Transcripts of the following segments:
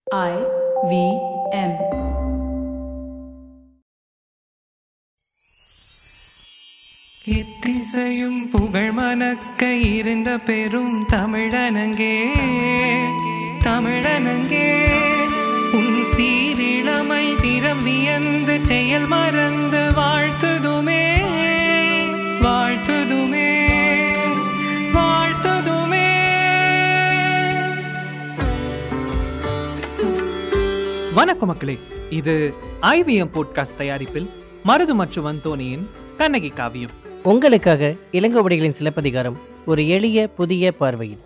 I V M. எத்திசையும் புகழ் மணக்க இருந்த பெரும் தமிழனங்கே தமிழனங்கே உன் சீரிழமை திறம் வியந்து செயல் மறந்து வாழ்த்துதுமே வாழ்த்துதுமே வாழ்த்துதுமே வணக்கம் மக்களே இது ஐவிஎம் போட்காஸ்ட் தயாரிப்பில் மருது மற்றும் அந்தோனியின் கண்ணகி காவியம் உங்களுக்காக இளங்கோவடிகளின் சிலப்பதிகாரம் ஒரு எளிய புதிய பார்வையில்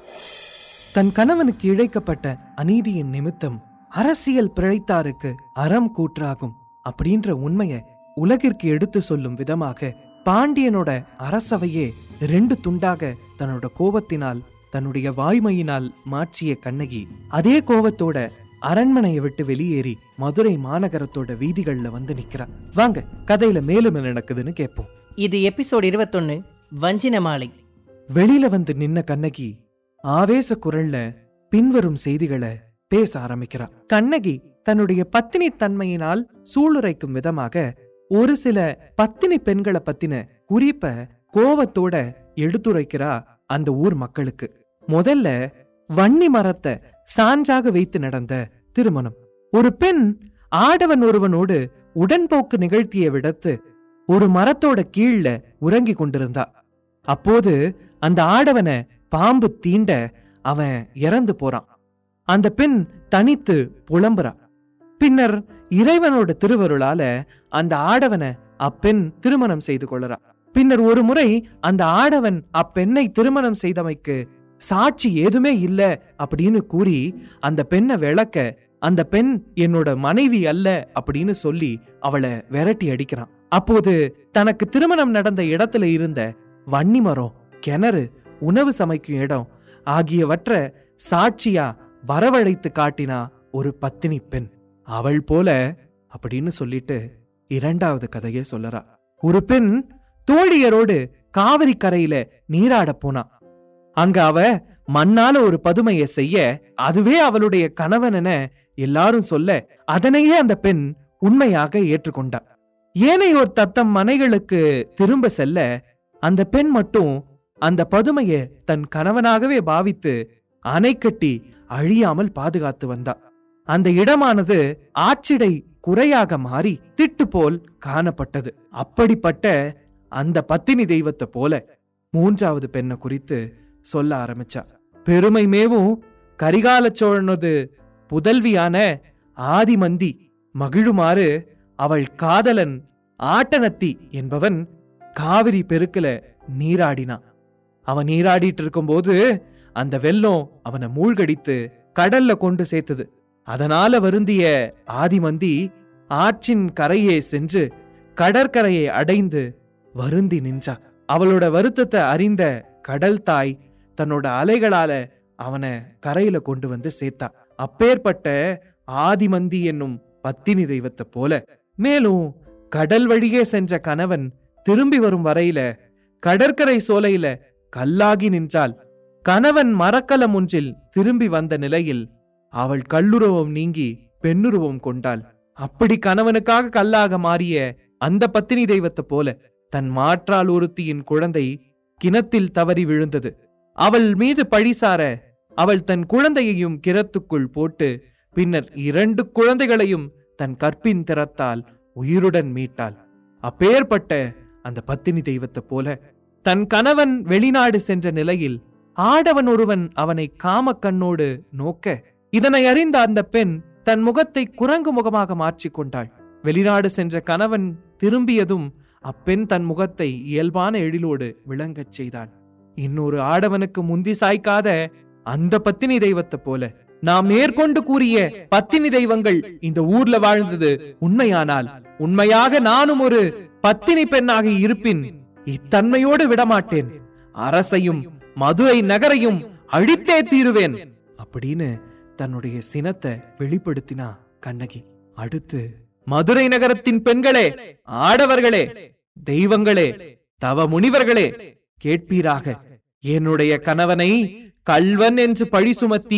தன் கணவனுக்கு இழைக்கப்பட்ட அநீதியின் நிமித்தம் அரசியல் பிழைத்தாருக்கு அறம் கூற்றாகும் அப்படின்ற உண்மையை உலகிற்கு எடுத்து சொல்லும் விதமாக பாண்டியனோட அரசவையே ரெண்டு துண்டாக தன்னோட கோபத்தினால் தன்னுடைய வாய்மையினால் மாற்றிய கண்ணகி அதே கோபத்தோட அரண்மனையை விட்டு வெளியேறி மதுரை மாநகரத்தோட வீதிகள்ல வந்து நிக்கிறா வாங்க கதையில மேலும் என்ன நடக்குதுன்னு கேட்போம் இது எபிசோட் இருபத்தொன்னு வஞ்சின மாலை வெளியில வந்து நின்ன கண்ணகி ஆவேச குரல்ல பின்வரும் செய்திகளை பேச ஆரம்பிக்கிறா கண்ணகி தன்னுடைய பத்தினி தன்மையினால் சூளுரைக்கும் விதமாக ஒரு சில பத்தினி பெண்களை பத்தின குறிப்ப கோவத்தோட எடுத்துரைக்கிறா அந்த ஊர் மக்களுக்கு முதல்ல வன்னி மரத்தை சான்றாக வைத்து நடந்த திருமணம் ஒரு பெண் ஆடவன் ஒருவனோடு உடன்போக்கு நிகழ்த்திய விடத்து ஒரு மரத்தோட கீழ்ல உறங்கி கொண்டிருந்தா அப்போது அந்த ஆடவனை பாம்பு தீண்ட அவன் இறந்து போறான் அந்த பெண் தனித்து புலம்புறா பின்னர் இறைவனோட திருவருளால அந்த ஆடவனை அப்பெண் திருமணம் செய்து கொள்ளுறா பின்னர் ஒரு முறை அந்த ஆடவன் அப்பெண்ணை திருமணம் செய்தமைக்கு சாட்சி ஏதுமே இல்ல அப்படின்னு கூறி அந்த பெண்ணை விளக்க அந்த பெண் என்னோட மனைவி அல்ல அப்படின்னு சொல்லி அவளை விரட்டி அடிக்கிறான் அப்போது தனக்கு திருமணம் நடந்த இடத்துல இருந்த வன்னி மரம் கிணறு உணவு சமைக்கும் இடம் ஆகியவற்ற சாட்சியா வரவழைத்து காட்டினா ஒரு பத்தினி பெண் அவள் போல அப்படின்னு சொல்லிட்டு இரண்டாவது கதையை சொல்லறா ஒரு பெண் தோழியரோடு காவிரி கரையில நீராட போனா அங்க அவ மண்ணால ஒரு பதுமையை செய்ய அதுவே அவளுடைய கணவன் என எல்லாரும் சொல்ல அதனையே அந்த பெண் உண்மையாக ஏற்றுக்கொண்டா ஏனையோர் தத்தம் மனைகளுக்கு திரும்ப செல்ல அந்த பெண் மட்டும் அந்த பதுமையை தன் கணவனாகவே பாவித்து அணை கட்டி அழியாமல் பாதுகாத்து வந்தா அந்த இடமானது ஆச்சிடை குறையாக மாறி திட்டு போல் காணப்பட்டது அப்படிப்பட்ட அந்த பத்தினி தெய்வத்தை போல மூன்றாவது பெண்ணை குறித்து சொல்ல ஆரம்பிச்சா பெருமை மேவும் கரிகால சோழனது புதல்வியான ஆதிமந்தி மகிழுமாறு அவள் காதலன் ஆட்டனத்தி என்பவன் காவிரி பெருக்குல நீராடினான் அவன் நீராடிட்டு இருக்கும்போது அந்த வெள்ளம் அவனை மூழ்கடித்து கடல்ல கொண்டு சேர்த்தது அதனால வருந்திய ஆதிமந்தி ஆற்றின் கரையே சென்று கடற்கரையை அடைந்து வருந்தி நின்றா அவளோட வருத்தத்தை அறிந்த கடல் தாய் தன்னோட அலைகளால அவனை கரையில கொண்டு வந்து சேர்த்தா அப்பேற்பட்ட ஆதிமந்தி என்னும் பத்தினி தெய்வத்தை போல மேலும் கடல் வழியே சென்ற கணவன் திரும்பி வரும் வரையில கடற்கரை சோலையில கல்லாகி நின்றாள் கணவன் மரக்கலம் ஒன்றில் திரும்பி வந்த நிலையில் அவள் கல்லுருவம் நீங்கி பெண்ணுருவம் கொண்டாள் அப்படி கணவனுக்காக கல்லாக மாறிய அந்த பத்தினி தெய்வத்தை போல தன் மாற்றால் ஒருத்தியின் குழந்தை கிணத்தில் தவறி விழுந்தது அவள் மீது பழிசார அவள் தன் குழந்தையையும் கிரத்துக்குள் போட்டு பின்னர் இரண்டு குழந்தைகளையும் தன் கற்பின் திறத்தால் உயிருடன் மீட்டாள் அப்பேற்பட்ட அந்த பத்தினி தெய்வத்தை போல தன் கணவன் வெளிநாடு சென்ற நிலையில் ஆடவன் ஒருவன் அவனை காம கண்ணோடு நோக்க இதனை அறிந்த அந்த பெண் தன் முகத்தை குரங்கு முகமாக மாற்றிக்கொண்டாள் வெளிநாடு சென்ற கணவன் திரும்பியதும் அப்பெண் தன் முகத்தை இயல்பான எழிலோடு விளங்கச் செய்தாள் இன்னொரு ஆடவனுக்கு முந்தி சாய்க்காத அந்த பத்தினி தெய்வத்தை போல நாம் மேற்கொண்டு கூறிய பத்தினி தெய்வங்கள் இந்த ஊர்ல வாழ்ந்தது உண்மையானால் உண்மையாக நானும் ஒரு பத்தினி பெண்ணாக இருப்பின் இத்தன்மையோடு விடமாட்டேன் அரசையும் மதுரை நகரையும் அழித்தே தீருவேன் அப்படின்னு தன்னுடைய சினத்தை வெளிப்படுத்தினா கண்ணகி அடுத்து மதுரை நகரத்தின் பெண்களே ஆடவர்களே தெய்வங்களே தவ முனிவர்களே கேட்பீராக என்னுடைய கணவனை கள்வன் என்று பழி சுமத்தி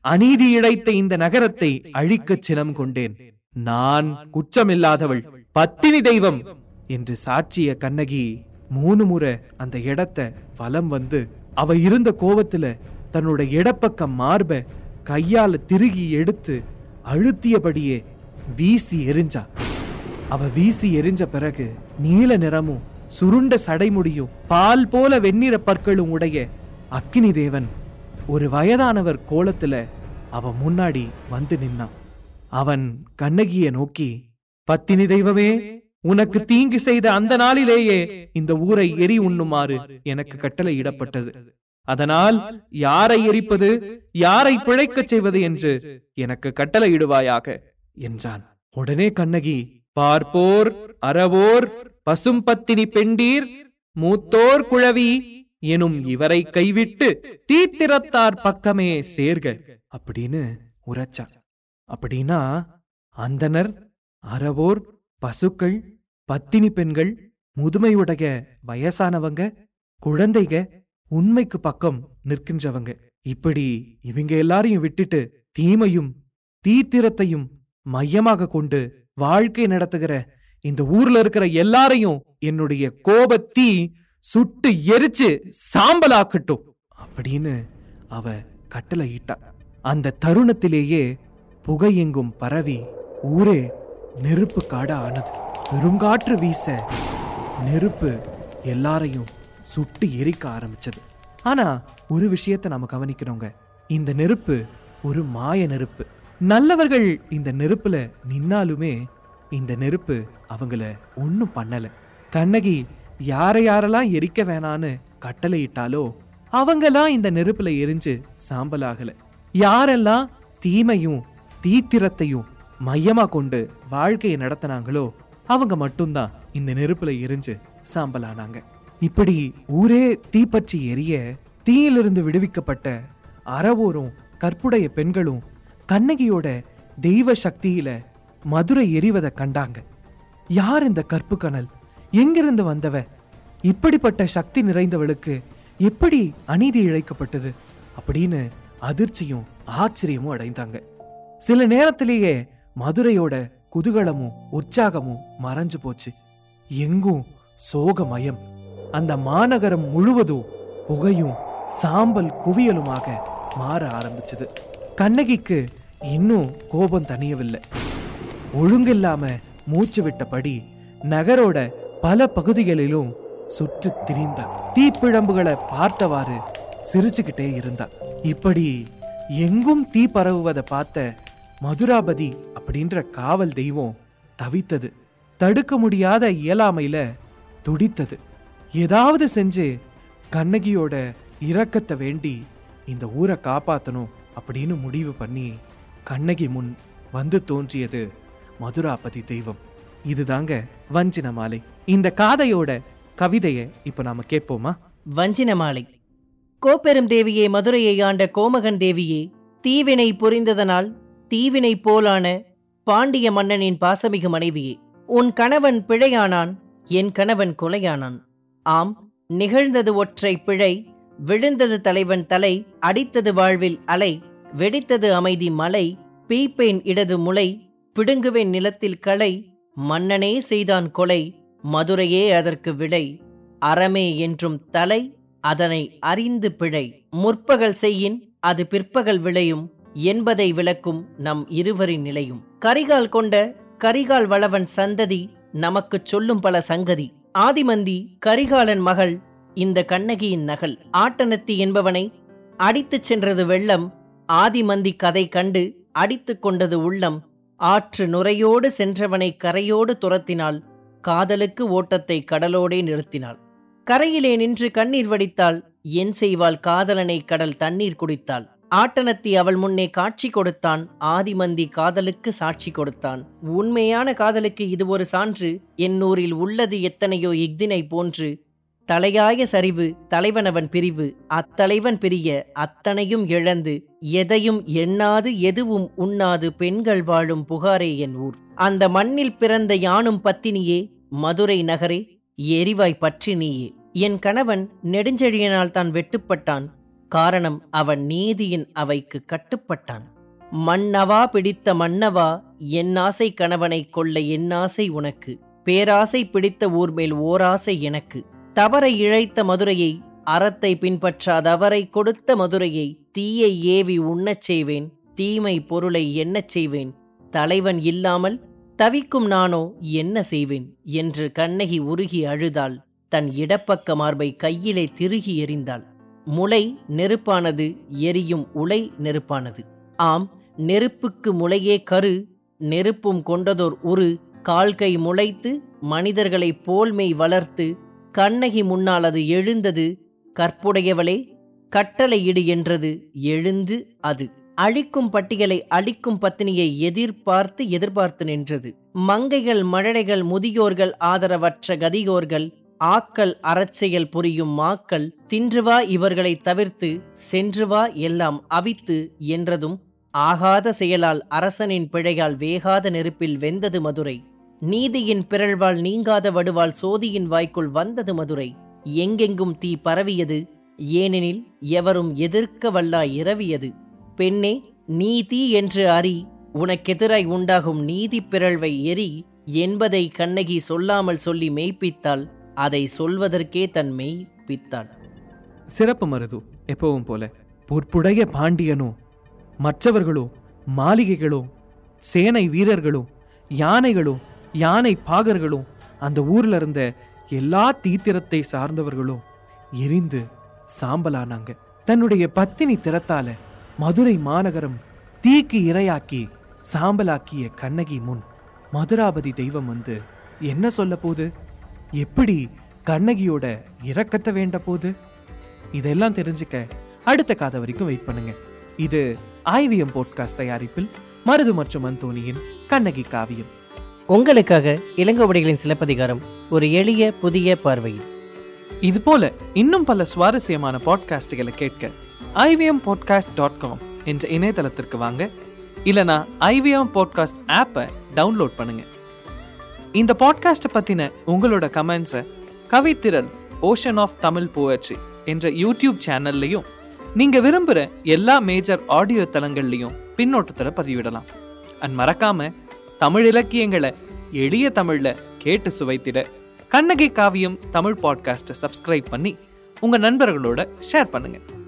அநீதி இழைத்த இந்த நகரத்தை அழிக்கச் சினம் கொண்டேன் நான் குற்றமில்லாதவள் பத்தினி தெய்வம் என்று சாட்சிய கண்ணகி மூணு முறை அந்த இடத்த வலம் வந்து அவ இருந்த கோவத்துல தன்னோட இடப்பக்கம் மார்ப கையால திருகி எடுத்து அழுத்தியபடியே வீசி எரிஞ்சா அவ வீசி எரிஞ்ச பிறகு நீல நிறமும் சுருண்ட சடைமுடியும் பால் போல வெண்ணிற பற்களும் உடைய அக்கினி தேவன் ஒரு வயதானவர் கோலத்துல அவ முன்னாடி வந்து நின்னான் அவன் கண்ணகிய நோக்கி பத்தினி தெய்வமே உனக்கு தீங்கு செய்த அந்த நாளிலேயே இந்த ஊரை எரி உண்ணுமாறு எனக்கு கட்டளை இடப்பட்டது அதனால் யாரை எரிப்பது யாரை பிழைக்கச் செய்வது என்று எனக்கு கட்டளை இடுவாயாக என்றான் உடனே கண்ணகி பார்ப்போர் அறவோர் பசும்பத்தினி பெண்டீர் மூத்தோர் குழவி எனும் இவரை கைவிட்டு தீத்திரத்தார் பக்கமே சேர்க அப்படின்னு உரைச்சான் அப்படின்னா அந்தனர் அறவோர் பசுக்கள் பத்தினி பெண்கள் முதுமையுடைய வயசானவங்க குழந்தைக உண்மைக்கு பக்கம் நிற்கின்றவங்க இப்படி இவங்க எல்லாரையும் விட்டுட்டு தீமையும் தீத்திரத்தையும் மையமாக கொண்டு வாழ்க்கை நடத்துகிற இந்த ஊர்ல இருக்கிற எல்லாரையும் என்னுடைய கோபத்தீ சுட்டு எரிச்சு சாம்பலாக்கட்டும் அப்படின்னு அவ கட்டளையிட்டா அந்த தருணத்திலேயே புகையெங்கும் பரவி ஊரே நெருப்பு காடா ஆனது பெருங்காற்று வீச நெருப்பு எல்லாரையும் சுட்டு எரிக்க ஆரம்பிச்சது ஆனா ஒரு விஷயத்தை நாம கவனிக்கிறோங்க இந்த நெருப்பு ஒரு மாய நெருப்பு நல்லவர்கள் இந்த நெருப்புல நின்னாலுமே இந்த நெருப்பு அவங்கள ஒன்னும் பண்ணல கண்ணகி யாரை யாரெல்லாம் எரிக்க வேணான்னு கட்டளையிட்டாலோ அவங்கெல்லாம் இந்த நெருப்புல எரிஞ்சு சாம்பலாகல யாரெல்லாம் தீமையும் தீத்திரத்தையும் மையமா கொண்டு வாழ்க்கையை நடத்தினாங்களோ அவங்க மட்டும்தான் இந்த நெருப்புல எரிஞ்சு சாம்பலானாங்க இப்படி ஊரே தீப்பற்றி எரிய தீயிலிருந்து விடுவிக்கப்பட்ட அறவோரும் கற்புடைய பெண்களும் கண்ணகியோட தெய்வ சக்தியில மதுரை எரிவதை கண்டாங்க யார் இந்த கற்பு கனல் எங்கிருந்து வந்தவ இப்படிப்பட்ட சக்தி நிறைந்தவளுக்கு எப்படி அநீதி இழைக்கப்பட்டது அப்படின்னு அதிர்ச்சியும் ஆச்சரியமும் அடைந்தாங்க சில நேரத்திலேயே மதுரையோட குதூகலமும் உற்சாகமும் மறைஞ்சு போச்சு எங்கும் சோகமயம் அந்த மாநகரம் முழுவதும் புகையும் சாம்பல் குவியலுமாக மாற ஆரம்பிச்சது கண்ணகிக்கு இன்னும் கோபம் தணியவில்லை ஒழுங்கில்லாம மூச்சு விட்டபடி நகரோட பல பகுதிகளிலும் சுற்றி திரிந்தா தீப்பிழம்புகளை பார்த்தவாறு சிரிச்சுக்கிட்டே இருந்தா இப்படி எங்கும் தீ பரவுவதை பார்த்த மதுராபதி அப்படின்ற காவல் தெய்வம் தவித்தது தடுக்க முடியாத இயலாமையில துடித்தது ஏதாவது செஞ்சு கண்ணகியோட இரக்கத்தை வேண்டி இந்த ஊரை காப்பாத்தணும் அப்படின்னு முடிவு பண்ணி கண்ணகி முன் வந்து தோன்றியது மதுராபதி தெய்வம் இதுதாங்க வஞ்சின மாலை இந்த காதையோட கவிதையை இப்ப நாம கேட்போமா வஞ்சின மாலை கோப்பெரும் தேவியே மதுரையை ஆண்ட கோமகன் தேவியே தீவினை புரிந்ததனால் தீவினை போலான பாண்டிய மன்னனின் பாசமிகு மனைவியே உன் கணவன் பிழையானான் என் கணவன் கொலையானான் ஆம் நிகழ்ந்தது ஒற்றை பிழை விழுந்தது தலைவன் தலை அடித்தது வாழ்வில் அலை வெடித்தது அமைதி மலை பீப்பேன் இடது முளை பிடுங்குவேன் நிலத்தில் களை மன்னனே செய்தான் கொலை மதுரையே அதற்கு விளை அறமே என்றும் தலை அதனை அறிந்து பிழை முற்பகல் செய்யின் அது பிற்பகல் விளையும் என்பதை விளக்கும் நம் இருவரின் நிலையும் கரிகால் கொண்ட கரிகால் வளவன் சந்ததி நமக்குச் சொல்லும் பல சங்கதி ஆதிமந்தி கரிகாலன் மகள் இந்த கண்ணகியின் நகல் ஆட்டனத்தி என்பவனை அடித்துச் சென்றது வெள்ளம் ஆதிமந்தி கதை கண்டு அடித்துக் கொண்டது உள்ளம் ஆற்று நுரையோடு சென்றவனை கரையோடு துரத்தினாள் காதலுக்கு ஓட்டத்தை கடலோடே நிறுத்தினாள் கரையிலே நின்று கண்ணீர் வடித்தாள் என் செய்வாள் காதலனை கடல் தண்ணீர் குடித்தாள் ஆட்டனத்தி அவள் முன்னே காட்சி கொடுத்தான் ஆதிமந்தி காதலுக்கு சாட்சி கொடுத்தான் உண்மையான காதலுக்கு இது ஒரு சான்று என்னூரில் உள்ளது எத்தனையோ இஃதினை போன்று தலையாய சரிவு தலைவனவன் பிரிவு அத்தலைவன் பிரிய அத்தனையும் இழந்து எதையும் எண்ணாது எதுவும் உண்ணாது பெண்கள் வாழும் புகாரே என் ஊர் அந்த மண்ணில் பிறந்த யானும் பத்தினியே மதுரை நகரே எரிவாய் பற்றி நீயே என் கணவன் நெடுஞ்செழியனால் தான் வெட்டுப்பட்டான் காரணம் அவன் நீதியின் அவைக்கு கட்டுப்பட்டான் மன்னவா பிடித்த மன்னவா என் ஆசை கணவனை கொள்ள என் ஆசை உனக்கு பேராசை பிடித்த ஊர் மேல் ஓராசை எனக்கு தவறை இழைத்த மதுரையை அறத்தை பின்பற்றாதவரை கொடுத்த மதுரையை தீயை ஏவி உண்ணச் செய்வேன் தீமை பொருளை எண்ணச் செய்வேன் தலைவன் இல்லாமல் தவிக்கும் நானோ என்ன செய்வேன் என்று கண்ணகி உருகி அழுதாள் தன் இடப்பக்க மார்பை கையிலே திருகி எறிந்தாள் முளை நெருப்பானது எரியும் உலை நெருப்பானது ஆம் நெருப்புக்கு முளையே கரு நெருப்பும் கொண்டதோர் உரு கால்கை முளைத்து மனிதர்களைப் போல்மெய் வளர்த்து கண்ணகி முன்னால் அது எழுந்தது கற்புடையவளே கட்டளையிடு என்றது எழுந்து அது அழிக்கும் பட்டியலை அழிக்கும் பத்தினியை எதிர்பார்த்து எதிர்பார்த்து நின்றது மங்கைகள் மழலைகள் முதியோர்கள் ஆதரவற்ற கதியோர்கள் ஆக்கல் அறச்செயல் புரியும் மாக்கள் தின்றுவா இவர்களை தவிர்த்து சென்றுவா எல்லாம் அவித்து என்றதும் ஆகாத செயலால் அரசனின் பிழையால் வேகாத நெருப்பில் வெந்தது மதுரை நீதியின் பிறழ்வால் நீங்காத வடுவால் சோதியின் வாய்க்குள் வந்தது மதுரை எங்கெங்கும் தீ பரவியது ஏனெனில் எவரும் எதிர்க்க வல்லா இரவியது பெண்ணே நீ தீ என்று அறி உனக்கெதிராய் உண்டாகும் நீதி பிறழ்வை எரி என்பதை கண்ணகி சொல்லாமல் சொல்லி மெய்ப்பித்தாள் அதை சொல்வதற்கே தன் மெய்ப்பித்தாள் சிறப்பு மருது எப்பவும் போல பொற்புடைய பாண்டியனோ மற்றவர்களோ மாளிகைகளோ சேனை வீரர்களோ யானைகளோ யானை பாகர்களோ அந்த ஊர்ல இருந்த எல்லா தீத்திரத்தை சார்ந்தவர்களும் எரிந்து சாம்பலானாங்க தன்னுடைய பத்தினி திறத்தால மதுரை மாநகரம் தீக்கு இரையாக்கி சாம்பலாக்கிய கண்ணகி முன் மதுராபதி தெய்வம் வந்து என்ன சொல்ல போகுது எப்படி கண்ணகியோட இரக்கத்தை வேண்ட போகுது இதெல்லாம் தெரிஞ்சுக்க அடுத்த காத வரைக்கும் வெயிட் பண்ணுங்க இது ஐவிஎம் போட்காஸ்ட் தயாரிப்பில் மருது மற்றும் அந்தோனியின் கண்ணகி காவியம் உங்களுக்காக இளங்கோவடிகளின் சிலப்பதிகாரம் ஒரு எளிய புதிய பார்வையில் இது போல இன்னும் பல சுவாரஸ்யமான பாட்காஸ்டுகளை கேட்க ஐவிஎம் பாட்காஸ்ட் டாட் காம் என்ற இணையதளத்திற்கு வாங்க இல்லனா ஐவிஎம் பாட்காஸ்ட் ஆப்பை டவுன்லோட் பண்ணுங்க இந்த பாட்காஸ்ட்டை பத்தின உங்களோட கமெண்ட்ஸை Kavithiral ocean of Tamil poetry என்ற யூடியூப் சேனல்லையும் நீங்க விரும்புகிற எல்லா மேஜர் ஆடியோ தளங்கள்லையும் பின்னோட்டத்தில் பதிவிடலாம் அண்ட் மறக்காம தமிழ் இலக்கியங்களை எளிய தமிழ்ல கேட்டு சுவைத்திட கண்ணகி காவியம் தமிழ் பாட்காஸ்ட்டை சப்ஸ்கிரைப் பண்ணி உங்க நண்பர்களோட ஷேர் பண்ணுங்க